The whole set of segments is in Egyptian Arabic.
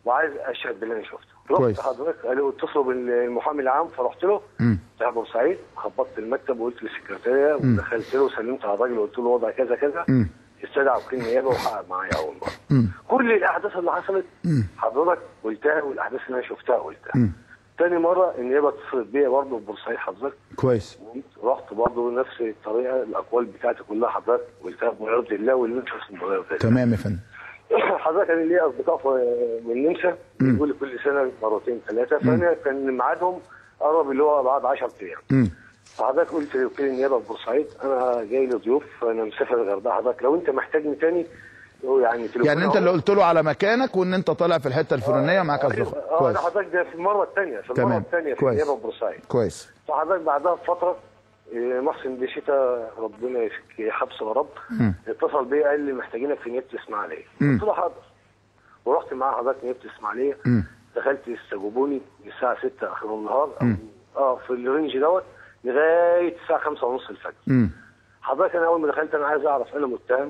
وعايز اشهد باللي انا شفته كويس. رحت حضرتك قالوا اتصلوا بالمحامي العام فرحت له مم. بتاع بورسعيد خبطت المكتب وقلت للسكرتاريه ودخلت له وسلمت على الراجل وقلت له وضع كذا كذا مم. استدعى وكيل نيابه وحقق معايا اول مره مم. كل الاحداث اللي حصلت حضرتك قلتها والاحداث اللي انا شفتها قلتها مم. تاني مره النيابه اتصلت بيا برضه في بورسعيد حضرتك كويس رحت برضه نفس الطريقه الاقوال بتاعتي كلها حضرتك قلتها بمرضي الله واللي انت شفت بمرضي الله تمام يا فندم حضرتك انا ليا اصدقاء في- من النمسا بيقول لي كل سنه مرتين ثلاثه فانا كان ميعادهم قرب اللي هو بعد 10 ايام مم. فحضرتك قلت لوكيل النيابه في بورسعيد انا جاي لي ضيوف انا مسافر الغردقه حضرتك لو انت محتاجني تاني يعني تليفون يعني انت أهو. اللي قلت له على مكانك وان انت طالع في الحته الفلانيه معاك أيوة. اصدقاء اه كويس انا حضرتك ده في المره الثانيه في المره تمام. الثانيه في كويس. النيابه في بورسعيد كويس فحضرتك بعدها بفتره إيه، محسن بشتا ربنا يفك حبسه يا رب اتصل بيا قال لي محتاجينك في نيابه الاسماعيليه قلت له حاضر ورحت معاه حضرتك نيابه الاسماعيليه دخلت استجوبوني من الساعه 6 اخر النهار أو- اه في الرينج دوت لغايه الساعه 5 ونص الفجر مم. حضرتك انا اول ما دخلت انا عايز اعرف انا متهم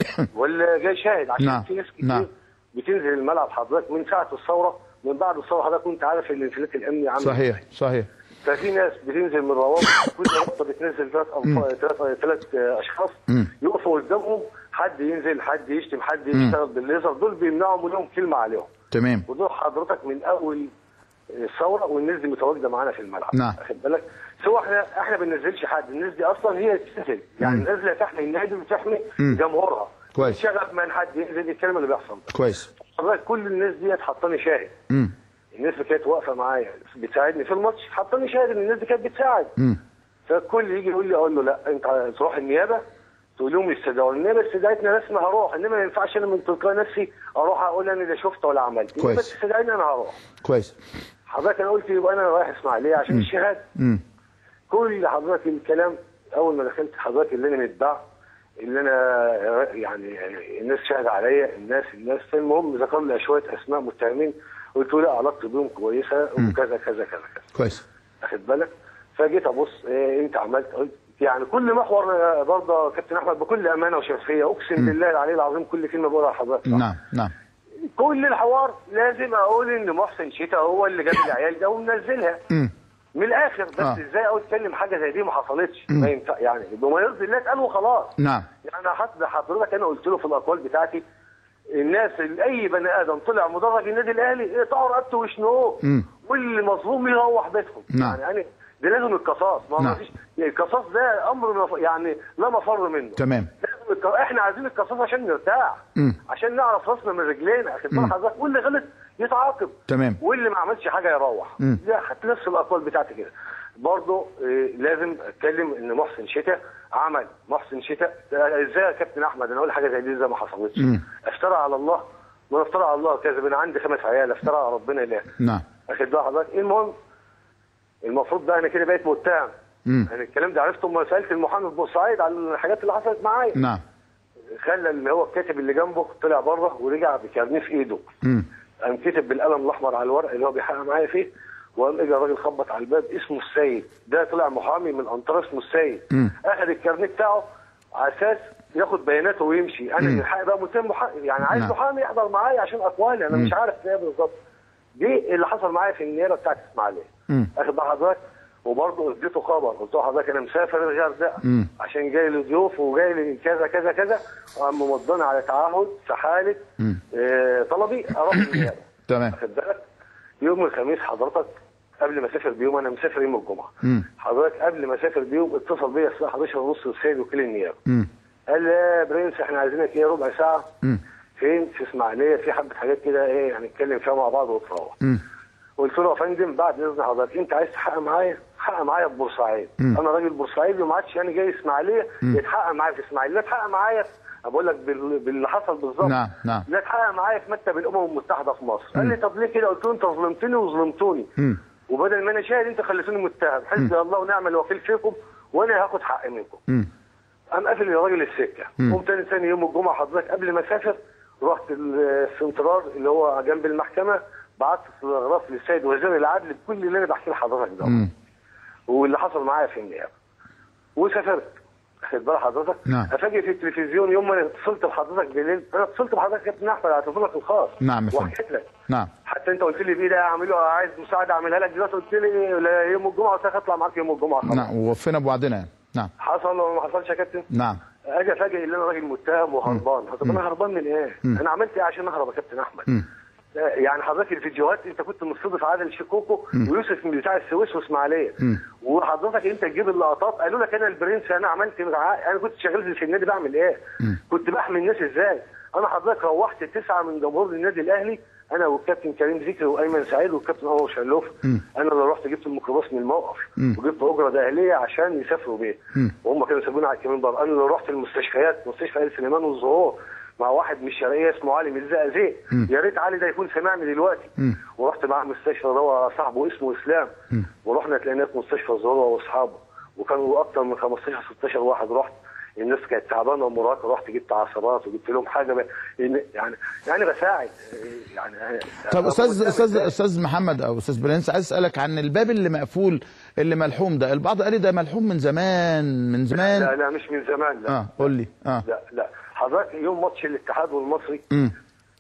ولا جاي شاهد عشان نعم. في ناس كتير نعم. بتنزل الملعب حضرتك من ساعه الثوره من بعد الثوره حضرتك كنت عارف الانفلات الامني عامل صحيح صحيح ففي ناس بتنزل من روابط كل رابطه بتنزل ثلاث ثلاث ثلاث اشخاص يقفوا قدامهم حد ينزل حد يشتم حد يشتغل بالليزر دول بيمنعوا منهم كلمه عليهم تمام ودول حضرتك من اول الثوره والناس دي متواجده معانا في الملعب نعم. واخد بالك سواء احنا احنا ما بننزلش حد الناس دي اصلا هي تنزل يعني نازله تحمي النادي وتحمي جمهورها كويس. شغف من حد ينزل الكلام اللي بيحصل ده كويس حضرتك كل الناس دي حطاني شاهد مم. الناس اللي كانت واقفه معايا بتساعدني في الماتش حطاني شاهد ان الناس دي كانت بتساعد مم. فالكل يجي يقول لي اقول له لا انت تروح النيابه تقول لهم يستدعوا النيابه استدعتني رسمي هروح انما ما ينفعش انا من تلقاء نفسي اروح اقول انا لا شفت ولا عملت كويس. بس تستدعيني انا هروح كويس حضرتك انا قلت يبقى انا رايح اسماعيليه عشان الشهاده مم. كل حضرتك الكلام اول ما دخلت حضرتك اللي انا متباع اللي انا يعني الناس شاهد عليا الناس الناس المهم ذكر لي شويه اسماء متهمين قلت له لا علاقتي بيهم كويسه وكذا كذا كذا كذا كويس واخد بالك فجيت ابص إيه انت عملت قلت يعني كل محور آه، برضه كابتن احمد بكل امانه وشفافيه اقسم بالله العلي العظيم كل كلمه بقولها لحضرتك صح. نعم نعم كل الحوار لازم اقول ان محسن شتا هو اللي جاب العيال ده ومنزلها مم. من الاخر بس آه. ازاي اقول اتكلم حاجه زي دي ما حصلتش ما ينفع يعني بما يرضي الله اتقال وخلاص نعم يعني حتى حضرتك انا قلت له في الاقوال بتاعتي الناس اللي اي بني ادم طلع مدرج النادي الاهلي يقطعوا رقبته ويشنقوه مم. واللي مظلوم يروح بيتهم نعم. يعني انا ده لازم القصاص ما نعم. فيش القصاص ده امر مف- يعني لا مفر منه تمام لازم الق- احنا عايزين القصاص عشان نرتاح مم. عشان نعرف راسنا من رجلينا اخد مم. بال حضرتك واللي غلط يتعاقب تمام. واللي ما عملش حاجه يروح مم. ده حتى نفس الاقوال بتاعتي كده برضه إيه، لازم اتكلم ان محسن شتا عمل محسن شتا آه، ازاي يا كابتن احمد انا اقول حاجه زي دي ازاي ما حصلتش مم. افترى على الله ما افترى على الله كذب انا عندي خمس عيال افترى على ربنا اله نعم اخد بال حضرتك المهم المفروض بقى انا كده بقيت متهم مم. انا الكلام ده عرفته لما سالت المحامي في بورسعيد على الحاجات اللي حصلت معايا نعم خلى اللي هو الكاتب اللي جنبه طلع بره ورجع بكارنيه في ايده مم. قام كتب بالقلم الاحمر على الورق اللي هو بيحقق معايا فيه وقام اجى الراجل خبط على الباب اسمه السيد ده طلع محامي من انطره اسمه السيد مم. اخذ الكارنيه بتاعه على اساس ياخد بياناته ويمشي انا الحق بقى متهم محامي يعني عايز نعم. محامي يحضر معايا عشان اقوالي انا مش عارف ايه بالظبط دي اللي حصل معايا في النيابه بتاعت اسماعيليه مم. اخد بقى حضرتك وبرضه اديته خبر قلت له حضرتك انا مسافر الغردقه مم. عشان جاي لي ضيوف وجاي لي كذا كذا كذا وقام مضاني على تعهد في حاله مم. آه طلبي اروح النيابه تمام واخد بالك يوم الخميس حضرتك قبل ما اسافر بيوم انا مسافر يوم الجمعه مم. حضرتك قبل ما اسافر بيوم اتصل بيا الساعه 11 ونص السيد وكيل النيابه مم. قال لي يا برنس احنا عايزينك ايه ربع ساعه مم. فين في اسماعيليه في حبه حاجات كده ايه هنتكلم فيها مع بعض وتروح مم. قلت له يا فندم بعد اذن حضرتك انت عايز تحقق معايا حقق معايا في بورسعيد مم. انا راجل بورسعيدي وما عادش انا جاي اسماعيليه يتحقق معايا في اسماعيليه لا تحقق معايا بقول لك بال- باللي حصل بالظبط نعم، نعم. لا تحقق معايا في مكتب الامم المتحده في مصر قال لي طب ليه كده قلت له انت ظلمتني وظلمتوني مم. وبدل ما انا شاهد انت خليتوني متهم حسبي الله ونعم الوكيل فيكم وانا هاخد حق منكم مم. قام قافل الراجل السكه قمت تاني ثاني يوم الجمعه حضرتك قبل ما اسافر رحت السنترال اللي هو جنب المحكمه بعت تلغراف للسيد وزير العدل بكل اللي انا بحكي لحضرتك ده مم. واللي حصل معايا في النيابه وسافرت خد بال حضرتك نعم. افاجئ في التلفزيون يوم ما انا اتصلت بحضرتك بالليل انا اتصلت بحضرتك يا كابتن احمد على تليفونك الخاص نعم يا فندم. وحكيت لك نعم حتى انت قلت لي بايه ده اعمله عايز مساعده اعملها لك دلوقتي قلت لي لا يوم الجمعه قلت لك اطلع معاك يوم الجمعه خلاص نعم ووفينا بوعدنا يعني نعم حصل ولا ما حصلش يا كابتن؟ نعم اجي افاجئ ان انا راجل متهم وهربان طب انا هربان من ايه؟ انا عملت ايه عشان اهرب يا كابتن احمد؟ يعني حضرتك الفيديوهات انت كنت مستضيف عادل شكوكو ويوسف من بتاع السويس واسماعيليه وحضرتك انت تجيب اللقطات قالوا لك انا البرنس انا عملت انا كنت شغال في النادي بعمل ايه؟ كنت بحمي الناس ازاي؟ انا حضرتك روحت تسعه من جمهور النادي الاهلي انا والكابتن كريم ذكري وايمن سعيد والكابتن انور شلوف انا اللي رحت جبت الميكروباص من الموقف وجبت اجره اهليه عشان يسافروا بيه وهم كانوا سابوني على الكمين بره انا اللي رحت المستشفيات مستشفى ال سليمان والزهور مع واحد من الشرقيه اسمه علي من الزقازيق يا ريت علي ده يكون سمعني دلوقتي ورحت معاه مستشفى ده صاحبه اسمه اسلام ورحنا تلاقيناه في مستشفى الزهور واصحابه وكانوا اكتر من 15 16 واحد رحت الناس كانت تعبانه ومراهقه رحت جبت عصابات وجبت لهم حاجه ب... يعني يعني بساعد يعني طب استاذ استاذ استاذ محمد او استاذ برنس عايز اسالك عن الباب اللي مقفول اللي ملحوم ده البعض قال لي ده ملحوم من زمان من زمان لا لا مش من زمان لا اه قول لي اه لا لا حضرتك يوم ماتش الاتحاد والمصري امم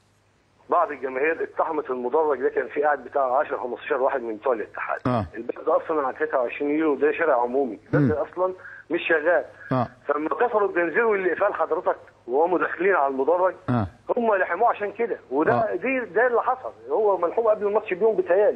بعض الجماهير اقتحمت المدرج ده كان في قاعد بتاع 10 15 واحد من بتوع الاتحاد آه. الباب ده اصلا على 23 يورو ده شارع عمومي الباب ده اصلا مش شغال اه فلما كسروا الجنزير والقفال حضرتك وهم داخلين على المدرج اه هم لحموه عشان كده وده آه. دي ده اللي حصل هو ملحوم قبل الماتش بيوم بتهيألي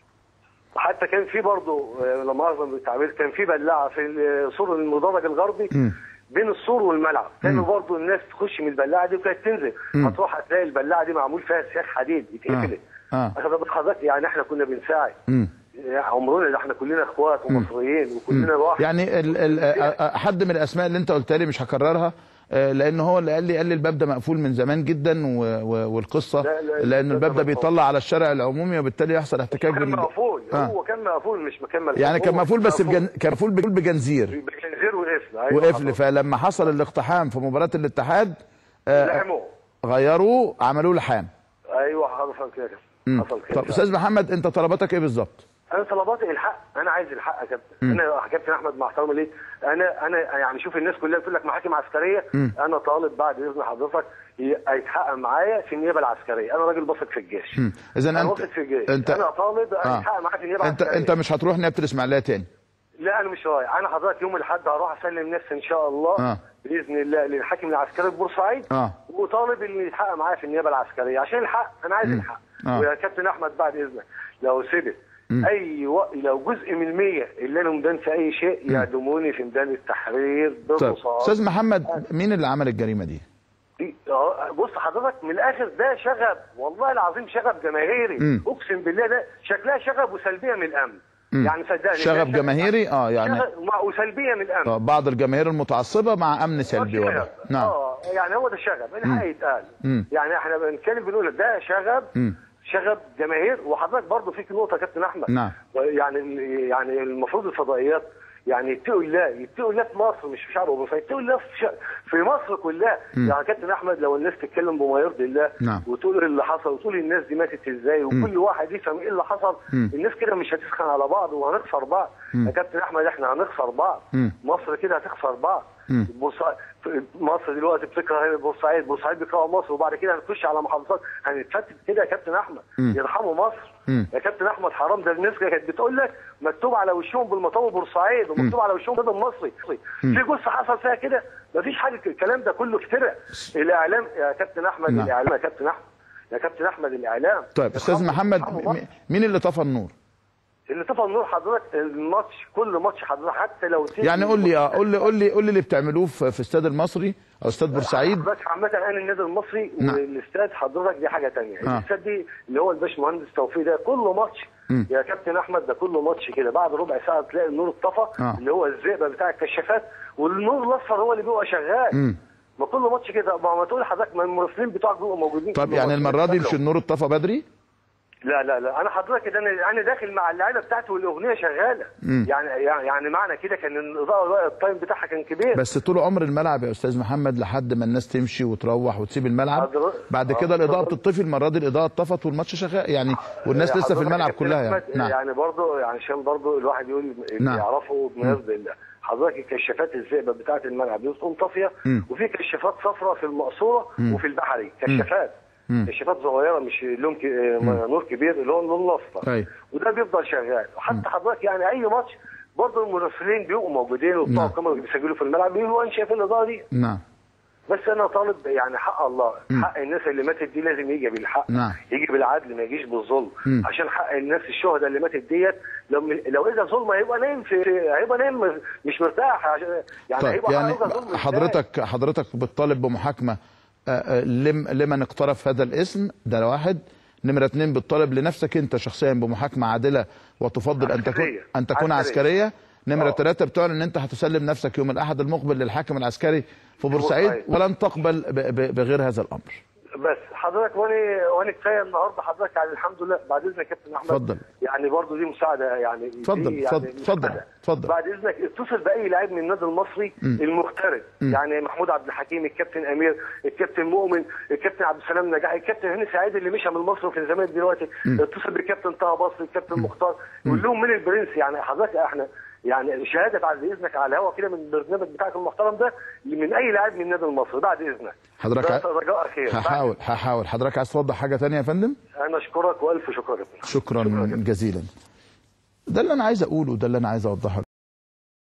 حتى كان في برضه آه، لما اعظم بالتعبير كان في بلاعه في ال- سور المدرج الغربي مم. بين السور والملعب كانوا برضه الناس تخش من البلاعه دي وكانت تنزل هتروح هتلاقي البلاعه دي معمول فيها سياخ حديد اتقفلت آه. أخد بالك حضرتك يعني احنا كنا بنساعد امم يعني عمرنا ده احنا كلنا اخوات ومصريين وكلنا واحد يعني ال ال آه، حد من الاسماء اللي انت قلتها لي مش هكررها آه، لان هو اللي قال لي قال لي الباب ده مقفول من زمان جدا و و والقصه لا، لا، لان الباب الباب ده ده مقفول. بيطلع على الشارع العمومي وبالتالي يحصل احتكاك كان بين مقفول آه. هو كان مقفول مش مكان مقفول يعني كان هو مقفول بس مقفول. بجن... كان مقفول بجن- بجنزير بجنزير وقفل أيوة وقفل حضرتك. فلما حصل الاقتحام في مباراه الاتحاد آه، لحموه غيروه عملوه لحام ايوه حصل كده مم. حصل كده طب استاذ محمد انت طلباتك ايه بالظبط؟ انا طلباتي الحق انا عايز الحق يا كابتن انا يا كابتن احمد مع احترامي ليك انا انا يعني شوف الناس كلها بتقول لك محاكم عسكريه انا طالب بعد اذن حضرتك ي- يتحقق معايا في النيابه العسكريه انا راجل بثق في الجيش اذا انا انت واثق في الجيش انت انا طالب آه. يتحقق معايا في النيابه انت العسكريه انت مش هتروح نيابه الاسماعيليه تاني لا انا مش رايح انا حضرتك يوم الاحد هروح اسلم نفسي ان شاء الله آه. باذن الله للحاكم العسكري بورسعيد اه وطالب ان يتحقق معايا في النيابه العسكريه عشان الحق انا عايز الحق آه. ويا كابتن احمد بعد اذنك لو سبت اي وقت لو جزء من المية اللي انا مدان في اي شيء يعدموني في ميدان التحرير طيب بالرصاص استاذ محمد مين اللي عمل الجريمه دي؟ دي- آه، بص حضرتك من الاخر ده شغب والله العظيم شغب جماهيري مم. اقسم بالله ده شكلها شغب وسلبيه من الامن يعني صدقني ده شغب جماهيري اه يعني شغب مع- وسلبيه من الامن آه، بعض الجماهير المتعصبه مع امن سلبي شغب. واضح نعم اه يعني هو ده شغب الحق يتقال مم. يعني احنا بنتكلم بنقول ده شغب مم. شغب جماهير وحضرتك برضه فيك نقطه يا كابتن احمد نعم. يعني يعني المفروض الفضائيات يعني يتقوا الله يتقوا الله في مصر مش في شعب اوروبا يتقوا الله في, ش... في مصر كلها يعني كابتن احمد لو الناس تتكلم بما يرضي الله نعم. وتقول اللي حصل وتقول الناس دي ماتت ازاي وكل واحد يفهم ايه اللي حصل الناس كده مش هتسخن على بعض وهنخسر بعض يا كابتن احمد احنا هنخسر بعض مم. مصر كده هتخسر بعض مم. بورسعيد مصر دلوقتي بتكره بورسعيد بورسعيد بيكرهوا مصر وبعد كده هنخش على محافظات هنتفتت كده يا كابتن احمد يرحموا مصر مم. يا كابتن احمد حرام ده الناس كانت بتقول لك مكتوب على وشهم بالمطاوي بورسعيد ومكتوب على وشهم بدل مصري في جثه حصل فيها كده مفيش حاجه الكلام ده كله افتراء الاعلام يا كابتن احمد نعم. الاعلام يا كابتن احمد يا كابتن احمد الاعلام طيب استاذ يرحموا- محمد يرحموا م- مصر. مين اللي طفى النور؟ اللي طفى النور حضرتك الماتش كل ماتش حضرتك حتى لو سيب يعني قول لي اه قول لي قول لي قول لي اللي بتعملوه في في استاد المصري او استاد بورسعيد بس عامة أنا النادي المصري نعم. والاستاد حضرتك دي حاجة تانية آه. الاستاد دي اللي هو الباش مهندس توفيق ده كل ماتش مم. يا كابتن أحمد ده كل ماتش كده بعد ربع ساعة تلاقي النور اتطفى آه. اللي هو الزئبة بتاع الكشافات والنور الأصفر هو اللي بيبقى شغال مم. ما كل ماتش كده ما ما تقول لحضرتك ما المراسلين بتوعك بيبقوا موجودين طب كل يعني ماتش. المره دي مش النور اتطفى بدري؟ لا لا لا انا حضرتك كده انا انا داخل مع اللعيبه بتاعتي والاغنيه شغاله مم. يعني يعني يعني معنى كده كان الاضاءه التايم بتاعها كان كبير بس طول عمر الملعب يا استاذ محمد لحد ما الناس تمشي وتروح وتسيب الملعب حضر- بعد آه، كده الاضاءه حضر- بتطفي المره دي الاضاءه اتطفت والماتش شغال يعني والناس لسه في حضرتك الملعب يا كابتن كلها يعني أحمد، نعم يعني برضه يعني عشان برضه الواحد يقول اللي نعم. يعرفه بما يرضي الله حضرتك الكشافات الزئبه بتاعه الملعب دي بتكون طافيه مم. وفي كشافات صفراء في المقصوره وفي البحري كشافات كشافات صغيره مش لون ك... آه، نور كبير اللي هو اللون الاصفر أيوة. وده بيفضل شغال وحتى حضرتك يعني اي ماتش برضه المراسلين بيبقوا موجودين وبتوع نعم. الكاميرا اللي بيسجلوا في الملعب بيبقوا شايفين الاضاءه دي نعم بس انا طالب يعني حق الله حق الناس اللي ماتت دي لازم يجي بالحق نعم. يجي بالعدل ما يجيش بالظلم مم. عشان حق الناس الشهداء اللي ماتت ديت لو لو اذا ظلم هيبقى نايم في هيبقى نايم مش مرتاح عشان يعني طيب هيبقى يعني هيبقى ظلم إزاي؟ حضرتك حضرتك بتطالب بمحاكمه آه، آه، لم لمن اقترف هذا الاسم ده واحد نمرة اتنين بتطالب لنفسك انت شخصيا بمحاكمة عادلة وتفضل ان تكون عسكرية. ان تكون عسكرية. عسكرية نمرة آه. ثلاثة بتعلن ان انت هتسلم نفسك يوم الاحد المقبل للحاكم العسكري في بورسعيد بورسعيد. ولن تقبل ب- ب- بغير هذا الامر بس حضرتك وانا وانا كفايه النهارده حضرتك يعني الحمد لله بعد اذنك يا كابتن احمد اتفضل. يعني برضو دي مساعده يعني اتفضل، دي اتفضل، يعني اتفضل، مساعدة. اتفضل. بعد اذنك اتصل باي لاعب من النادي المصري المغترب يعني محمود عبد الحكيم الكابتن امير الكابتن مؤمن الكابتن عبد السلام نجاح الكابتن هاني سعيد اللي مشى من مصر في الزمالك دلوقتي اتصل بالكابتن طه بصري الكابتن مختار قول لهم من البرنس يعني حضرتك احنا يعني شهاده بعد اذنك على الهوا كده من البرنامج بتاعك المحترم ده من اي لاعب من النادي المصري بعد اذنك حضرتك ده ع- رجاء خير هحاول هحاول حضرتك عايز توضح حاجة تانية يا فندم انا اشكرك والف شكر يا ابني. شكرا جداً. جزيلا ده اللي انا عايز اقوله ده اللي انا عايز اوضحه